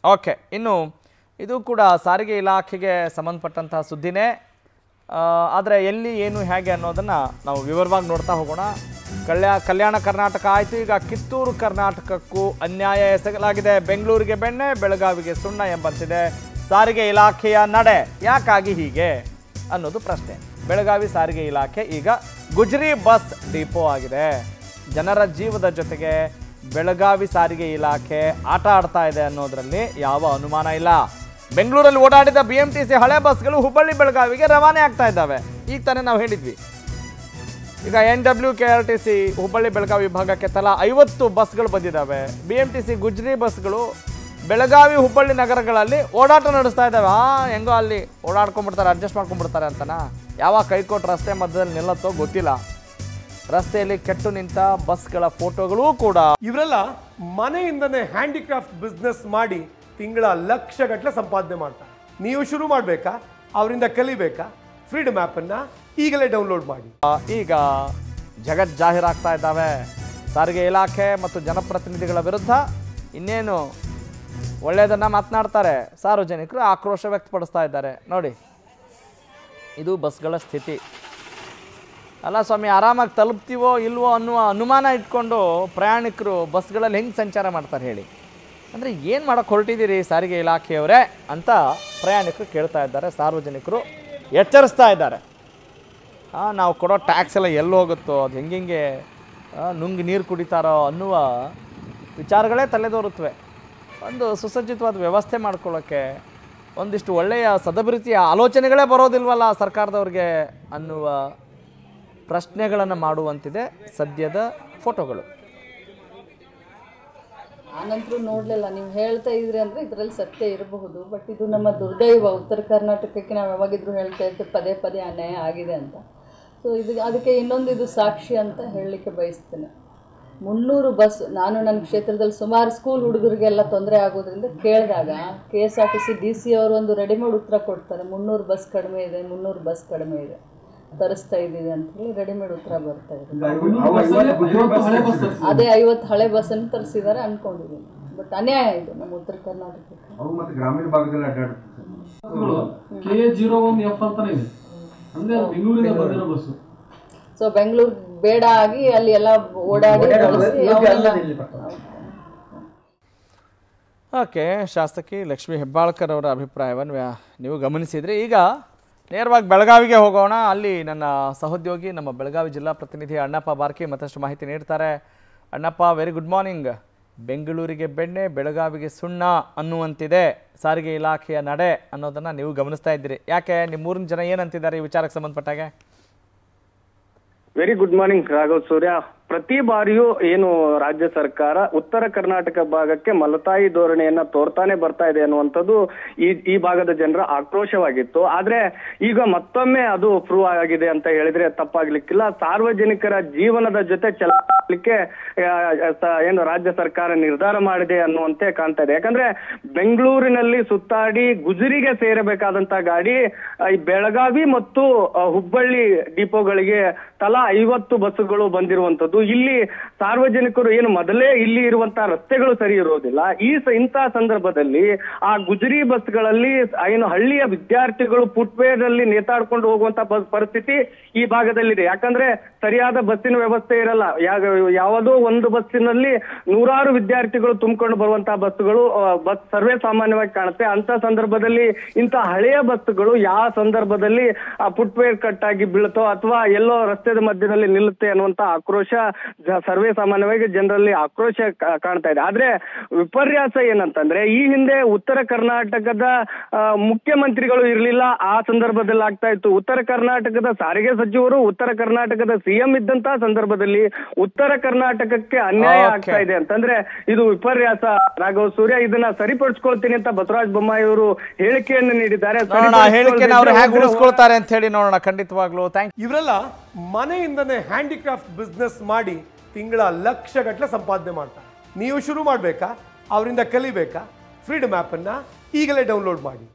Okay ಇನ್ನು ಇದು ಕೂಡ ಸಾರಿಗೆ ಇಲಾಖೆಗೆ ಸಂಬಂಧಪಟ್ಟಂತಹ ಸುದ್ದಿನೇ ಆದರೆ ಎಲ್ಲಿ ಏನು ಹೇಗೆ ಅನ್ನೋದನ್ನು ನಾವು ವಿವರವಾಗಿ ನೋಡ್ತಾ ಹೋಗೋಣ ಕಲ್ಯಾ ಕಲ್ಯಾಣ ಕರ್ನಾಟಕ ಆಯಿತು ಈಗ ಕಿತ್ತೂರು ಕರ್ನಾಟಕಕ್ಕೂ ಅನ್ಯಾಯ ಎಸಗಲಾಗಿದೆ ಬೆಂಗಳೂರಿಗೆ ಬೆಣ್ಣೆ ಬೆಳಗಾವಿಗೆ ಸುಣ್ಣ ಎಂಬಂತಿದೆ ಸಾರಿಗೆ ಇಲಾಖೆಯ ನಡೆ ಯಾಕಾಗಿ ಹೀಗೆ ಅನ್ನೋದು ಪ್ರಶ್ನೆ ಬೆಳಗಾವಿ ಸಾರಿಗೆ ಇಲಾಖೆ ಈಗ ಗುಜರಿ ಬಸ್ ಡಿಪೋ ಆಗಿದೆ ಜನರ ಜೀವದ ಜೊತೆಗೆ ಬೆಳಗಾವಿ ಸಾರಿಗೆ ಇಲಾಖೆ ಆಟ ಆಡ್ತಾ ಇದೆ ಅನ್ನೋದರಲ್ಲಿ ಯಾವ ಅನುಮಾನ ಇಲ್ಲ ಬೆಂಗಳೂರಲ್ಲಿ ಓಡಾಡಿದ ಬಿ ಎಂ ಟಿ ಸಿ ಹಳೆ ಬಸ್ಗಳು ಹುಬ್ಬಳ್ಳಿ ಬೆಳಗಾವಿಗೆ ರವಾನೆ ಆಗ್ತಾ ಇದ್ದಾವೆ ಈಗ ತಾನೇ ನಾವು ಹೇಳಿದ್ವಿ ಈಗ N W K R T C Hubballi Belagavi ವಿಭಾಗಕ್ಕೆ ತಲಾ ಐವತ್ತು ಬಸ್ಗಳು ಬಂದಿದ್ದಾವೆ ಬಿ ಎಂ ಟಿ ಸಿ ಗುಜ್ರಿ ಬಸ್ಗಳು ಬೆಳಗಾವಿ ಹುಬ್ಬಳ್ಳಿ ನಗರಗಳಲ್ಲಿ ಓಡಾಟ ನಡೆಸ್ತಾ ಇದ್ದಾವೆ ಆ ಹೆಂಗೋ ಅಲ್ಲಿ ಓಡಾಡ್ಕೊಂಡ್ಬಿಡ್ತಾರೆ ಅಡ್ಜಸ್ಟ್ ಮಾಡ್ಕೊಂಡ್ಬಿಡ್ತಾರೆ ಅಂತನಾ ಯಾವಾಗ ಕೈಕೊಟ್ಟು ರಸ್ತೆ ಮಧ್ಯದಲ್ಲಿ ನಿಲ್ಲತ್ತೋ ಗೊತ್ತಿಲ್ಲ ರಸ್ತೆಯಲ್ಲಿ ಕೆಟ್ಟು ನಿಂತ ಬಸ್ಗಳ ಫೋಟೋಗಳೂ ಕೂಡ ಇವರೆಲ್ಲ ಮನೆಯಿಂದನೇ ಹ್ಯಾಂಡಿಕ್ರಾಫ್ಟ್ ಬಿಸ್ನೆಸ್ ಮಾಡಿ ತಿಂಗಳ ಲಕ್ಷ ಗಟ್ಟಲೆ ಸಂಪಾದನೆ ಮಾಡ್ತಾರೆ ನೀವು ಶುರು ಮಾಡಬೇಕಾ ಅವರಿಂದ ಕಲಿಬೇಕಾ ಫ್ರೀಡಮ್ ಆ್ಯಪನ್ನು ಈಗಲೇ ಡೌನ್ಲೋಡ್ ಮಾಡಿ ಆ, ಈಗ ಜಗತ್ ಜಾಹೀರಾಗ್ತಾ ಇದ್ದಾವೆ ಸಾರಿಗೆ ಇಲಾಖೆ ಮತ್ತು ಜನಪ್ರತಿನಿಧಿಗಳ ವಿರುದ್ಧ ಇನ್ನೇನು ಒಳ್ಳೆಯದನ್ನು ಮಾತನಾಡ್ತಾರೆ ಸಾರ್ವಜನಿಕರು ಆಕ್ರೋಶ ವ್ಯಕ್ತಪಡಿಸ್ತಾ ಇದ್ದಾರೆ ನೋಡಿ ಇದು ಬಸ್ಗಳ ಸ್ಥಿತಿ ಅಲ್ಲ ಸ್ವಾಮಿ ಆರಾಮಾಗಿ ತಲುಪ್ತೀವೋ ಇಲ್ವೋ ಅನ್ನುವ ಅನುಮಾನ ಇಟ್ಕೊಂಡು ಪ್ರಯಾಣಿಕರು ಬಸ್ಗಳಲ್ಲಿ ಹೆಂಗೆ ಸಂಚಾರ ಮಾಡ್ತಾರೆ ಹೇಳಿ ಅಂದರೆ ಏನು ಮಾಡೋಕ್ಕೆ ಹೊರಟಿದ್ದೀರಿ ಸಾರಿಗೆ ಇಲಾಖೆಯವರೇ ಅಂತ ಪ್ರಯಾಣಿಕರು ಕೇಳ್ತಾ ಇದ್ದಾರೆ ಸಾರ್ವಜನಿಕರು ಎಚ್ಚರಿಸ್ತಾ ಇದ್ದಾರೆ ಆ, ನಾವು ಕೊಡೋ ಟ್ಯಾಕ್ಸ್ ಎಲ್ಲ ಎಲ್ಲಿ ಹೋಗುತ್ತೋ ಅದು ಹೆಂಗೆ ನುಂಗಿ ನೀರು ಕುಡಿತಾರೋ ಅನ್ನುವ ವಿಚಾರಗಳೇ ತಲೆದೋರುತ್ತವೆ ಒಂದು ಸುಸಜ್ಜಿತವಾದ ವ್ಯವಸ್ಥೆ ಮಾಡ್ಕೊಳ್ಳೋಕ್ಕೆ ಒಂದಿಷ್ಟು ಒಳ್ಳೆಯ ಸದಭಿರುಚಿಯ ಆಲೋಚನೆಗಳೇ ಬರೋದಿಲ್ವಲ್ಲ ಸರ್ಕಾರದವ್ರಿಗೆ ಅನ್ನುವ ಪ್ರಶ್ನೆಗಳನ್ನು ಮಾಡುವಂತಿದೆ ಸದ್ಯದ ಫೋಟೋಗಳು ನಾನಂತರೂ ನೋಡಲಿಲ್ಲ ನೀವು ಹೇಳ್ತಾ ಇದ್ರಿ ಅಂದರೆ ಇದರಲ್ಲಿ ಸತ್ಯ ಇರಬಹುದು ಬಟ್ ಇದು ನಮ್ಮ ದುರ್ದೈವ ಉತ್ತರ ಕರ್ನಾಟಕಕ್ಕೆ ನಾವು ಯಾವಾಗಿದ್ರು ಹೇಳ್ತಾ ಇರ್ತೀವಿ ಪದೇ ಪದೇ ಅನ್ಯಾಯ ಆಗಿದೆ ಅಂತ ಸೊ ಇದು ಅದಕ್ಕೆ ಇನ್ನೊಂದು ಇದು ಸಾಕ್ಷಿ ಅಂತ ಹೇಳಲಿಕ್ಕೆ ಬಯಸ್ತೇನೆ ಮುನ್ನೂರು ಬಸ್ ನಾನು ನನ್ನ ಕ್ಷೇತ್ರದಲ್ಲಿ ಸುಮಾರು ಸ್ಕೂಲ್ ಹುಡುಗರಿಗೆಲ್ಲ ತೊಂದರೆ ಆಗೋದ್ರಿಂದ ಕೇಳಿದಾಗ K S R T C D C ಅವರು ಒಂದು ರೆಡಿಮೇಡ್ ಉತ್ತರ ಕೊಡ್ತಾರೆ ಮುನ್ನೂರು ಬಸ್ ಕಡಿಮೆ ಇದೆ ಮುನ್ನೂರು ಬಸ್ ಕಡಿಮೆ ಇದೆ ತರಿಸ್ತಾ ಇದ್ದೀವಿ ಅಂತ ಹೇಳಿ ರೆಡಿಮೇಡ್ ಉತ್ತರ ಬರ್ತಾ ಇದೆ ಅದೇ ಐವತ್ತು ಹಳೆ ಬಸ್ಸನ್ನು ತರಿಸಿದ್ದಾರೆ ಅನ್ಕೊಂಡಿದ್ದೀನಿ ಬಟ್ ಅನ್ಯಾಯ ಇದು ನಮ್ಮ ಉತ್ತರ ಕರ್ನಾಟಕಕ್ಕೆ ಅವು ಮತ್ತೆ ಗ್ರಾಮೀಣ ಭಾಗದಲ್ಲಿ ಅಡ್ಡಾಡುತ್ತೆ ಕೆ ಜೀರೋ ಒನ್ ಎಫ್ ಅಂತಾನೆ ಇದೆ ಅಂದ್ರೆ ಅದು ಬೆಂಗಳೂರಿಂದ ಬಂದಿರೋ ಬಸ್ಸು ಸೊ ಬೆಂಗಳೂರು ಬೇಡ ಆಗಿ ಅಲ್ಲಿ ಎಲ್ಲ ಓಡಾಡಿ ಬಳಸಿ ಅವೆಲ್ಲ- ಓಕೆ ಶಾಸಕಿ ಲಕ್ಷ್ಮೀ ಹೆಬ್ಬಾಳ್ಕರ್ ಅವರ ಅಭಿಪ್ರಾಯವನ್ನು ವ್ಯಾ- ನೀವು ಗಮನಿಸಿದ್ರಿ ಈಗ ನೇರವಾಗಿ ಬೆಳಗಾವಿಗೆ ಹೋಗೋಣ ಅಲ್ಲಿ ನನ್ನ ಸಹೋದ್ಯೋಗಿ ನಮ್ಮ ಬೆಳಗಾವಿ ಜಿಲ್ಲಾ ಪ್ರತಿನಿಧಿ ಅಣ್ಣಪ್ಪ ಬಾರ್ಕಿ ಮತ್ತಷ್ಟು ಮಾಹಿತಿ ನೀಡ್ತಾರೆ ಅಣ್ಣಪ್ಪ ವೆರಿ ಗುಡ್ ಮಾರ್ನಿಂಗ್ ಬೆಂಗಳೂರಿಗೆ ಬೆಣ್ಣೆ ಬೆಳಗಾವಿಗೆ ಸುಣ್ಣ ಅನ್ನುವಂತಿದೆ ಸಾರಿಗೆ ಇಲಾಖೆಯ ನಡೆ ಅನ್ನೋದನ್ನು ನೀವು ಗಮನಿಸ್ತಾ ಇದ್ದೀರಿ ಯಾಕೆ ನಿಮ್ಮೂರಿನ ಜನ ಏನಂತಿದ್ದಾರೆ ಈ ವಿಚಾರಕ್ಕೆ ಸಂಬಂಧಪಟ್ಟಾಗೆ very good morning Raghav Surya ಪ್ರತಿ ಬಾರಿಯೂ ಏನು ರಾಜ್ಯ ಸರ್ಕಾರ ಉತ್ತರ ಕರ್ನಾಟಕ ಭಾಗಕ್ಕೆ ಮಲತಾಯಿ ಧೋರಣೆಯನ್ನ ತೋರ್ತಾನೆ ಬರ್ತಾ ಇದೆ ಅನ್ನುವಂಥದ್ದು ಈ ಈ ಭಾಗದ ಜನರ ಆಕ್ರೋಶವಾಗಿತ್ತು ಆದ್ರೆ ಈಗ ಮತ್ತೊಮ್ಮೆ ಅದು ಪ್ರೂವ್ ಆಗಿದೆ ಅಂತ ಹೇಳಿದ್ರೆ ತಪ್ಪಾಗ್ಲಿಕ್ಕಿಲ್ಲ ಸಾರ್ವಜನಿಕರ ಜೀವನದ ಜೊತೆ ಚಲಿಸಲಿಕ್ಕೆ ಏನು ರಾಜ್ಯ ಸರ್ಕಾರ ನಿರ್ಧಾರ ಮಾಡಿದೆ ಅನ್ನುವಂತೆ ಕಾಣ್ತಾ ಇದೆ ಯಾಕಂದ್ರೆ ಬೆಂಗಳೂರಿನಲ್ಲಿ ಸುತ್ತಾಡಿ ಗುಜರಿಗೆ ಸೇರಬೇಕಾದಂತ ಗಾಡಿ ಆ, ಈ ಬೆಳಗಾವಿ ಮತ್ತು ಆ, ಹುಬ್ಬಳ್ಳಿ ಡಿಪೋಗಳಿಗೆ ತಲಾ ಐವತ್ತು ಬಸ್ಸುಗಳು ಬಂದಿರುವಂತದ್ದು ಇಲ್ಲಿ ಸಾರ್ವಜನಿಕರು ಏನು ಮೊದಲೇ ಇಲ್ಲಿ ಇರುವಂತಹ ರಸ್ತೆಗಳು ಸರಿ ಇರೋದಿಲ್ಲ ಈ ಸ- ಇಂತಹ ಸಂದರ್ಭದಲ್ಲಿ ಆ ಗುಜರಿ ಬಸ್ಗಳಲ್ಲಿ ಏನು ಹಳ್ಳಿಯ ವಿದ್ಯಾರ್ಥಿಗಳು ಫುಟ್ವೇರ್ ಅಲ್ಲಿ ನೇತಾಡ್ಕೊಂಡು ಹೋಗುವಂತ ಬಸ್ ಪರಿಸ್ಥಿತಿ ಈ ಭಾಗದಲ್ಲಿದೆ ಯಾಕಂದ್ರೆ ಸರಿಯಾದ ಬಸ್ಸಿನ ವ್ಯವಸ್ಥೆ ಇರಲ್ಲ ಯಾವ- ಯಾವುದೋ ಒಂದು ಬಸ್ಸಿನಲ್ಲಿ ನೂರಾರು ವಿದ್ಯಾರ್ಥಿಗಳು ತುಂಬಿಕೊಂಡು ಬರುವಂತಹ ಬಸ್ಸುಗಳು ಆ, ಬಸ್ ಸರ್ವೇ ಸಾಮಾನ್ಯವಾಗಿ ಕಾಣುತ್ತೆ ಅಂತ ಸಂದರ್ಭದಲ್ಲಿ ಇಂಥ ಹಳೆಯ ಬಸ್ಸುಗಳು ಯಾವ ಸಂದರ್ಭದಲ್ಲಿ ಆ ಫುಟ್ವೇರ್ ಕಟ್ ಆಗಿ ಬೀಳುತ್ತೋ ಅಥವಾ ಎಲ್ಲೋ ರಸ್ತೆದ ಮಧ್ಯದಲ್ಲಿ ನಿಲ್ಲುತ್ತೆ ಅನ್ನುವಂತ ಆಕ್ರೋಶ ಜ- ಸರ್ವೇ ಸಾಮಾನ್ಯವಾಗಿ ಜನರಲ್ಲಿ ಆಕ್ರೋಶ ಕಾ- ಕಾಣ್ತಾ ಇದೆ ಆದ್ರೆ ವಿಪರ್ಯಾಸ ಏನಂತಂದ್ರೆ ಈ ಹಿಂದೆ ಉತ್ತರ ಕರ್ನಾಟಕದ ಆ, ಮುಖ್ಯಮಂತ್ರಿಗಳು ಇರಲಿಲ್ಲ ಆ ಸಂದರ್ಭದಲ್ಲಿ ಆಗ್ತಾ ಇತ್ತು ಉತ್ತರ ಕರ್ನಾಟಕದ ಸಾರಿಗೆ ಸಚಿವರು ಉತ್ತರ ಕರ್ನಾಟಕದ ಸಿಎಂ ಇದ್ದಂತಹ ಸಂದರ್ಭದಲ್ಲಿ ಉತ್ತರ ಕರ್ನಾಟಕಕ್ಕೆ ಅನ್ಯಾಯ Okay. ಆಗ್ತಾ ಇದೆ ಅಂತಂದ್ರೆ ಇದು ವಿಪರ್ಯಾಸ ರಾಘವ್ ಸೂರ್ಯ ಇದನ್ನ ಸರಿಪಡಿಸ್ಕೊಳ್ತೀನಿ ಅಂತ ಬಸವರಾಜ ಬೊಮ್ಮಾಯಿ ಅವರು ಹೇಳಿಕೆಯನ್ನು ನೀಡಿದ್ದಾರೆ ನೋಡೋಣ ಆ ಹೇಳಿಕೆನ ಅವ್ರು ಹೇಗೆ ಸರಿಪಡಿಸ್ಕೊಳ್ದಿದ್ರೆ ಉಳಿಸ್ಕೊಳ್ತಾರೆ ಅಂತ ಹೇಳಿ ನೋಡೋಣ ಖಂಡಿತವಾಗ್ಲೂ ಥ್ಯಾಂಕ್ ಇವರೆಲ್ಲ ಮನೆಯಿಂದನೇ ಹ್ಯಾಂಡಿಕ್ರಾಫ್ಟ್ ಬಿಸ್ನೆಸ್ ಮಾಡಿ ತಿಂಗಳ ಲಕ್ಷ ಗಟ್ಟಲೆ ಸಂಪಾದನೆ ಮಾಡ್ತಾರೆ ನೀವು ಶುರು ಮಾಡಬೇಕಾ ಅವರಿಂದ ಕಲಿಬೇಕಾ ಫ್ರೀಡಮ್ ಆ್ಯಪನ್ನು ಈಗಲೇ ಡೌನ್ಲೋಡ್ ಮಾಡಿ